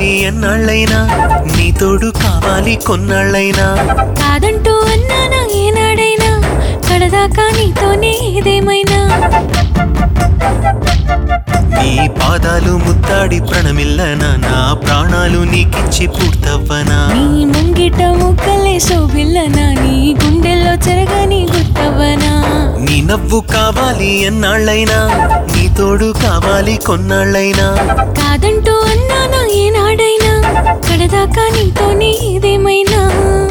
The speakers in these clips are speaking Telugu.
కావాలి ఎన్నాళ్ళైనా నీ తోడు కావాలి కొన్నాళ్ళైనా కాదంటూ అన్నానా ఏనాడైనా కడదాకా నీతోనే ఏదేమైనా నీ పాదాలు ముత్తాడి ప్రణమిల్లనా నా ప్రాణాలు నీకిచ్చి పూర్తవ్వనా నీ ముంగిట ముక్కలే శోభిల్లనా నీ గుండెల్లో చెరగని గుర్తవ్వనా నీ నవ్వు కావాలి ఎన్నాళ్ళైనా నీ తోడు కావాలి కొన్నాళ్ళైనా కాదంటూ అన్నానా ఏనాడైనా కడదాకా నీతోనే ఏదేమైనా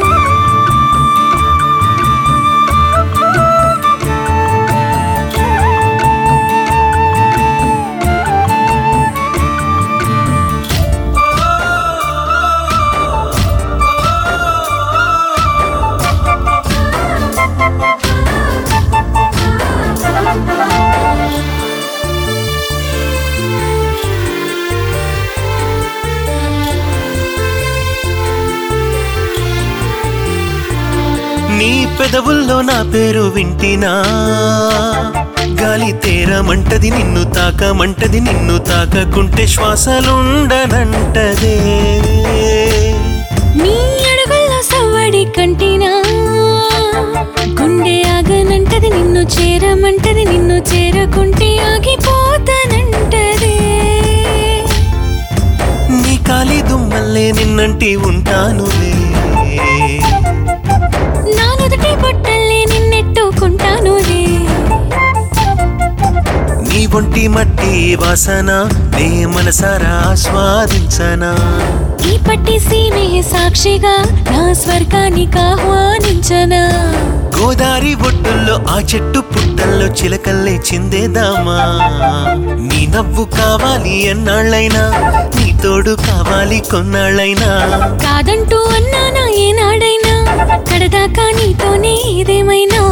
నీ పెదవుల్లో నా పేరు వింటినా గాలి తేరమంటది నిన్ను తాకమంటది నిన్ను తాకకుంటే శ్వాసలుండనంటదే నీ అడుగుల్లో సవ్వడి కంటినా గుండె ఆగనంటది నిన్ను చేరమంటది నిన్ను చేరకుంటే ఆగిపోతానంటది నీ కాలి దుమ్మల్లే నిన్నంటి ఉంటానులే నా నుదుటి బొట్టల్లే నిన్నెట్టుకుంటానులే నీ ఒంటి మట్టి వాసన నే మనసారా ఆస్వాదించనా ఈ పట్టి సీమే సాక్షిగా నా స్వర్గానికి ఆహ్వానించనా గోదారి ఒడ్డుల్లో ఆ చెట్టు పుట్టల్లో చిలకల్లే చిందేదామా నీ నవ్వు కావాలి ఎన్నాళ్ళైనా నీ తోడు కావాలి కొన్నాళ్ళైనా కాదంటూ అన్నానా ఏనాడైనా కడదాకా నీతోనే ఏదేమైనా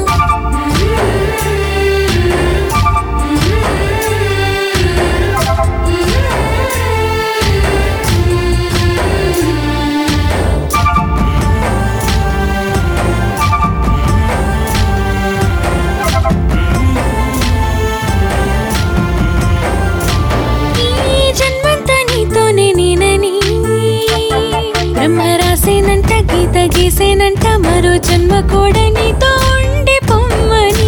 ఈ జన్మంతా నీతోనే నేనని బ్రహ్మ రాసేనంట గీత గీసేనంట మరో జన్మ కూడా నీతో ఉండి పొమ్మని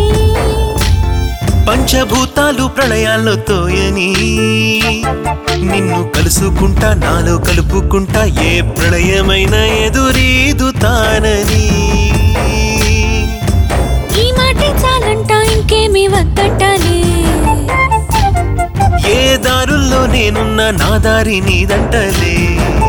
పంచభూతాలు ప్రళయాల్లో తోయని నిన్ను కలుసుకుంటా నాలో కలుపుకుంటా ఏ ప్రళయమైనా ఎదురీదు తానని ఈ మాటే చాలంట ఇంకేమి వద్దంటాలే ఏ దారుల్లో నేనున్నా నా దారి నీదంటలే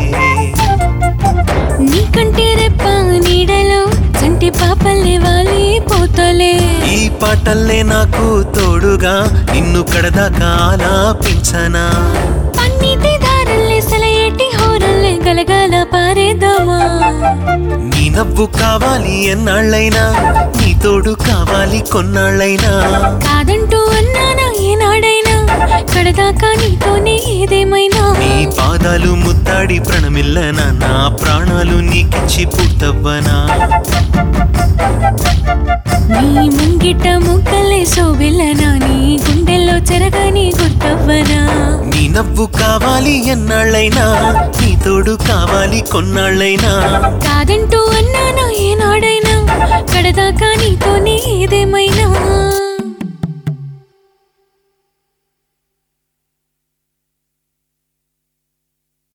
నీకంటే రెప్ప నీడలో చంటి పాపల్లే వాలి పోతలే ఈ పాటల్లే నాకు తోడుగా నిన్ను కడదాకా ఆలాపించనా పన్నీటి దారల్లే సెలయేటి హోరల్లే గలగల పారేద్దామా నీ నవ్వు కావాలి ఎన్నాళ్ళైనా నీ తోడు కావాలి కొన్నాళ్ళైనా కాదంటూ అన్నానా ఏనాడైనా కడదాకా నీతోనే ఏదేమైనా నీ పాదాలు ముద్దాడి ప్రణమిల్లనా నా ప్రాణాలు నీకిచ్చి పూర్తవ్వనా నీ ముంగిట ముక్కలే శోభిల్లనా నీ గుండెల్లో చెరగని గుర్తవ్వనా నీ నవ్వు కావాలి ఎన్నాళ్ళైనా నీ తోడు కావాలి కొన్నాళ్ళైనా కాదంటూ అన్నానా ఏనాడైనా కడదాకా నీతోనే ఏదేమైనా